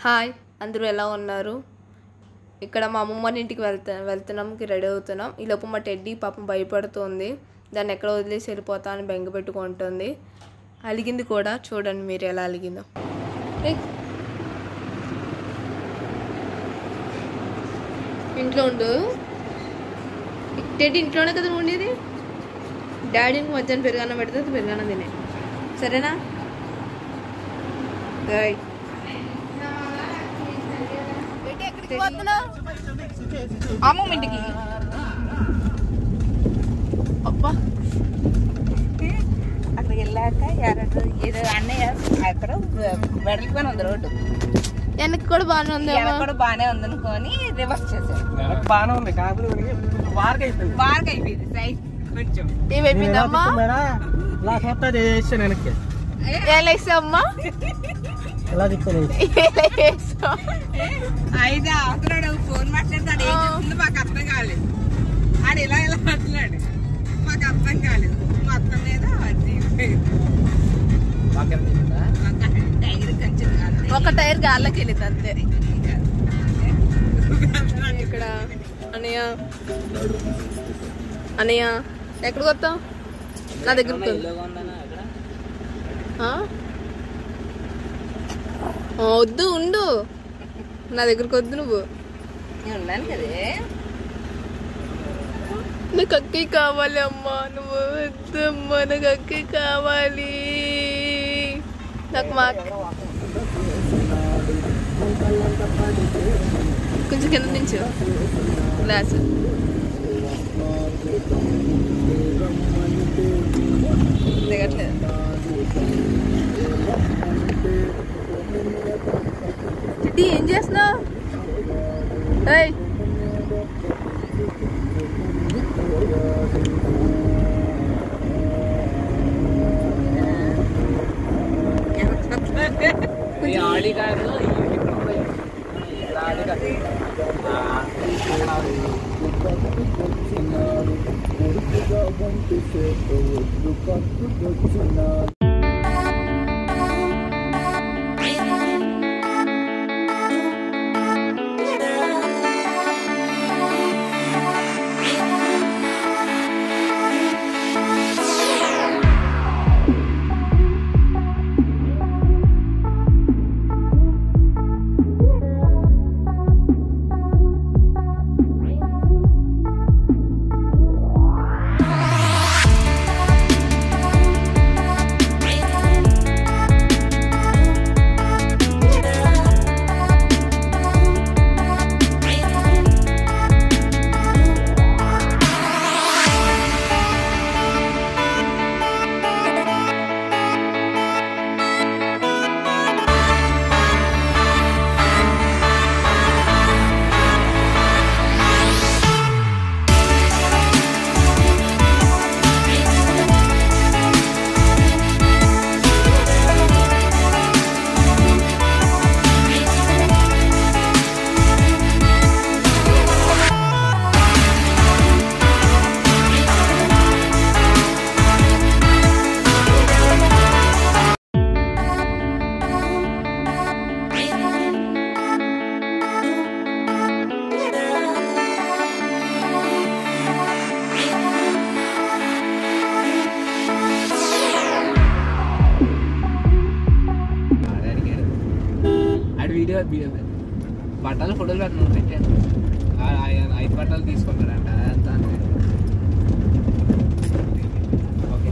Hi అందరూ ఎలా ఉన్నారు ఇక్కడ మా అమ్మమ్మ వాళ్ళ ఇంటికి వెళ్తా వెళ్తున్నాంకి రెడీ అవుతున్నాం ఈ లోపు మా టెడ్డీ పాపం భయపడుతుంది దాన్ని ఎక్కడ వదిలేసి వెళ్ళిపోతా అని బెంగ పెట్టుకుంటుంది అలిగింది కూడా చూడండి మీరు ఎలా అలిగిందో ఏయ్. ఇంట్లో ఉండు టెడ్డీ ఇంట్లోనే కదా నువ్వు ఉండేది డాడీకి మధ్యాహ్నం పెరుగన్నం పెడితే పెరుగన్నం తినే సరేనా ఏయ్. అమ్మమ్మ ఇంటికి అబ్బా అక్కడికి వెళ్ళాక ఎర్రడు ఏదో అన్నయ్య అక్కడ వెడలిపోయిన ఉంది రోడ్డు వెనక్కి కూడా బాగానే ఉంది వెనక కూడా బాగానే ఉంది అనుకొని రివర్స్ చేశారు వెనక్కి బాగానే ఉంది కాకపోతే మనకి వారికి అయిపోయింది బాగా అయిపోయింది సైజ్ కొంచెం ఏమైపోయిందమ్మా మేడా ఇలా చూస్తా చేసాను వెనక్కి ఏలేసమ్మా ఇలా తిప్పాను అయితే అవతలాడు ఫోన్ మాట్లాడతాడు ఏం చెప్తుందో మాకు అర్థం కాలేదు ఆడు ఇలా ఇలా మాట్లాడు మాకు అర్థం కాలేదు మొత్తం మీద టైగర్ కొంచెం కాదు ఒక టైర్ గాల్లోకి వెళ్ళింది అంతే ఇక్కడ అన్నయ్య అన్నయ్య ఎక్కడికి వస్తావు నా దగ్గరకు ఆ? ఆ, వద్దు ఉండు నా దగ్గరకు వద్దు నువ్వు నేను ఉన్నాను కదే నాకు అక్కి కావాలి అమ్మా నువ్వు వద్దు అమ్మా నాకు అక్కి కావాలి నాకు మా కొంచెం కింద దించు గ్లాస్ దిగట్లేదు చిట్టి ఏం చేస్తున్నావు ఏయ్ ఈ ఆడి కారులో ఈ ఇక్కడ ఉన్నాయి. ఇక్కడ ఆడి కారు. ఆ, అక్కడ ఆడే అడిగాడు. ఆడు వీడియో వీడియో బట్టలు ఫోటోలు పెట్టను పెట్టాను ఆ- ఆ- ఐదు బట్టలు తీసుకుంటాడంట అంత అన్నాడు. ఓకే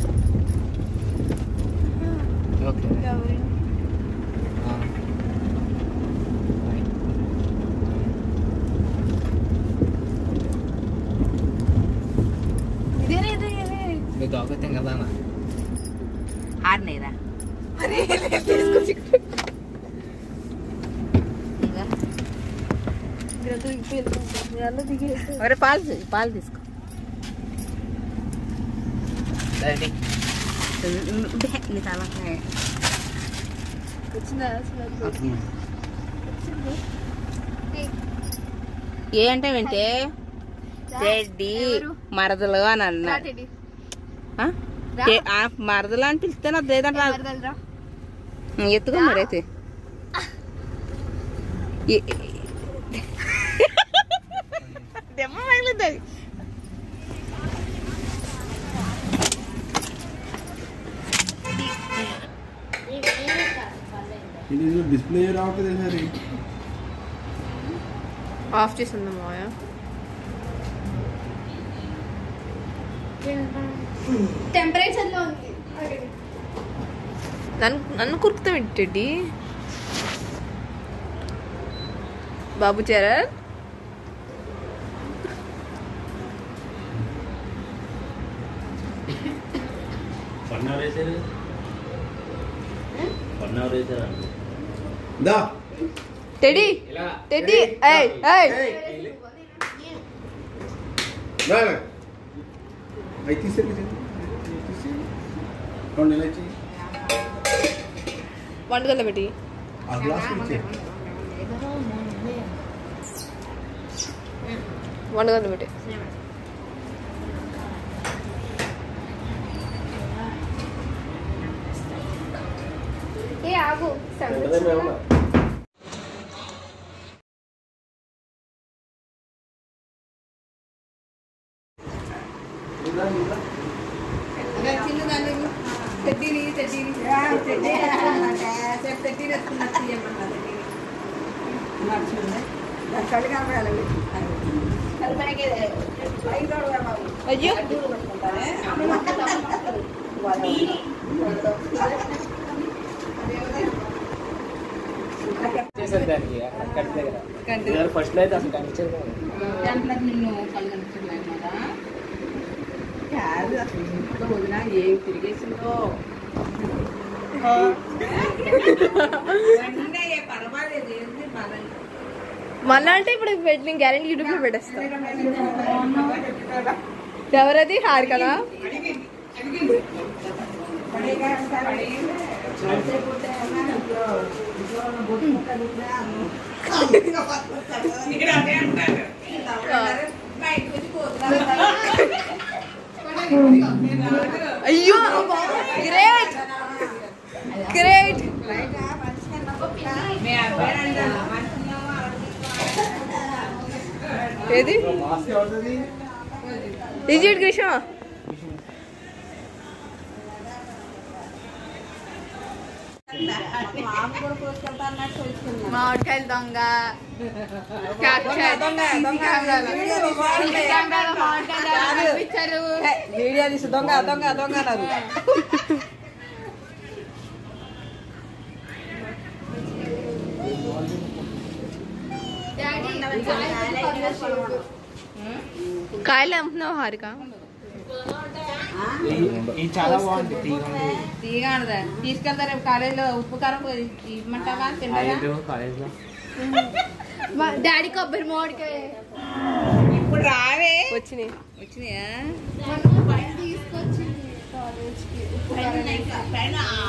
ఓకే ఆ. బాయ్. మీ dog అయితే కదా అన్న ఆడినేరా ఒరే పాలు తీ- పాలు తీసుకో డాడీ నీ తలకాయ ఏ అంటే వింటే రెడ్డి మరదలు అని అన్నాడు ఆ? ఏ- ఆ మరదలు అని పిలిస్తే నాకు లేదంటే రాదు. ఎత్తుకో మరి అయితే ఏ- దెబ్బ పగిలింది అది. ఇది డిస్ప్లే రావట్లేదు సరే ఆఫ్ చేసి ఉందా మాయ టెంపరేచర్ లో ఉంది నన్ను నన్ను కురుకుతాం ఏంటి బాబు చరణ్ వన్ అవర్ వేసారు వన్ అవర్ వేసారు దా టెడీ ఇలా టెడీ ఏయ్ ఏయ్ రా రా. అవి తీసేయండి తీసి రెండు నెలలు ఇచ్చి వంటగదిలో పెట్టి ఆ గ్లాస్ ఇచ్చే వంటగదిలో పెట్టి ఏ ఆగు తెడ్డీని తెడ్డీని తెడ్డీ తెడ్డీని ఎత్తుకున్నట్టు ఇవ్వమన్నారు కళ్ళు కనపడాలండి అయ్యో చేసేది దానికి కట్ దగ్గర ఫస్ట్ లో అయితే అసలు కనిపించేది కాదు. దాంట్లో నిన్ను కళ్ళు కనిపించలేదు కదా కాదు అసలు ఇంట్లో వదిన ఏం తిరిగేసిందో వెంటనే ఏ పర్వాలేదు ఏంది పర్వాలేదు మళ్ళా అంటే ఇప్పుడు నేను గ్యారెంటీ యూట్యూబ్ లో పెట్టేస్తా ఎవరది హారికనా అయ్యో గ్రేట్ గ్రేట్ ఏది డిజిట్ గ్రీషా మామిడికాయలు దొంగ వీడియో తీసి దొంగ దొంగ దొంగ అన్నారు కాయలు అమ్ముతున్నావు హారిక ఇది చాలా బాగుంది తీగ తీయగానదా తీసుకెళ్తా రేపు కాలేజీలో ఉప్పు కారం ఇవ్వమంటావా తింటావా కాలేజ్ లో డాడీ కొబ్బరి మామిడికాయ ఇప్పుడు రావే వచ్చినాయి వచ్చినాయా మనం పైన తీసుకొచ్చింది కాలేజ్కి ఉప్పు కారం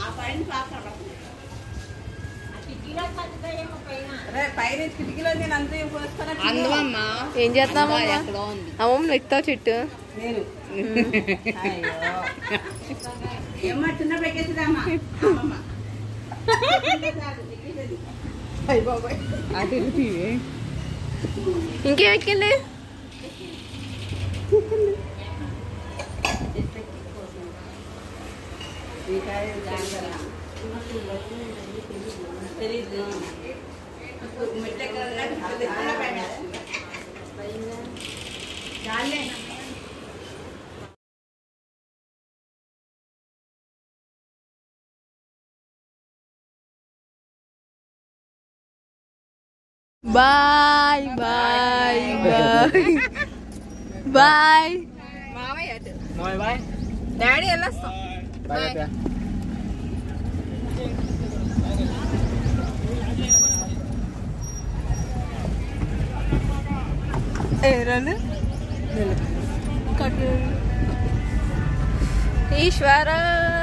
రే, పైన కిటికీలో నేను అంతా పోస్తాను అందమమ్మా ఏం చేస్తున్నావు ఎక్కడో ఉంది అమ్మమ్మ నెక్తావు చెట్టు నేను అయ్యో ఏమ్మా చిన్న పెట్టేసిదమ్మా అమ్మమ్మ అయ్య బాబాయ్ అటు ఇటు ఇంకేం ఎక్కింది బాయ్ బాయ్ బాయ్ బాయ్ మామయ్య అటు బాయ్ బాయ్ డాడీ వెళ్ళొస్తాం బాయ్ బాయ్ ఏరాలు ఈశ్వర